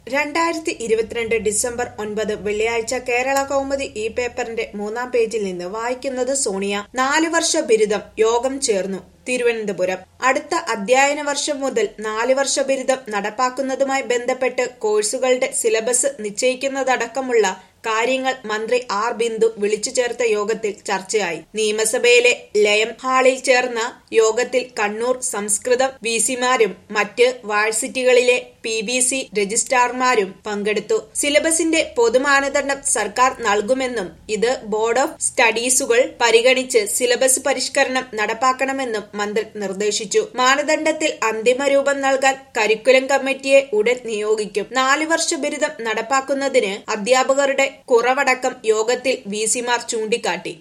രണ്ടായിരത്തി ഇരുപത്തിരണ്ട് ഡിസംബർ ഒൻപത് വെള്ളിയാഴ്ച കേരള കൗമുദി ഈ പേപ്പറിന്റെ മൂന്നാം പേജിൽ നിന്ന് വായിക്കുന്നത് സോണിയ നാല് വർഷ ബിരുദം യോഗം ചേർന്നു തിരുവനന്തപുരം അടുത്ത അധ്യയന വർഷം മുതൽ നാല് വർഷ ബിരുദം നടപ്പാക്കുന്നതുമായി ബന്ധപ്പെട്ട് കോഴ്സുകളുടെ സിലബസ് നിശ്ചയിക്കുന്നതടക്കമുള്ള കാര്യങ്ങൾ മന്ത്രി ആർ ബിന്ദു വിളിച്ചു ചേർത്ത യോഗത്തിൽ ചർച്ചയായി നിയമസഭയിലെ ലയം ഹാളിൽ ചേർന്ന യോഗത്തിൽ കണ്ണൂർ സംസ്കൃതം വിസിമാരും മറ്റ് വാഴ്സിറ്റികളിലെ പി ബി സി രജിസ്ട്രാർമാരും പങ്കെടുത്തു സിലബസിന്റെ പൊതുമാനദണ്ഡം സർക്കാർ നൽകുമെന്നും ഇത് ബോർഡ് ഓഫ് സ്റ്റഡീസുകൾ പരിഗണിച്ച് സിലബസ് പരിഷ്കരണം നടപ്പാക്കണമെന്നും മന്ത്രി നിർദ്ദേശിച്ചു മാനദണ്ഡത്തിൽ അന്തിമ രൂപം നൽകാൻ കരിക്കുലം കമ്മിറ്റിയെ ഉടൻ നിയോഗിക്കും നാല് വർഷ ബിരുദം നടപ്പാക്കുന്നതിന് അധ്യാപകരുടെ കുറവടക്കം യോഗത്തിൽ വിസിമാർ ചൂണ്ടിക്കാട്ടി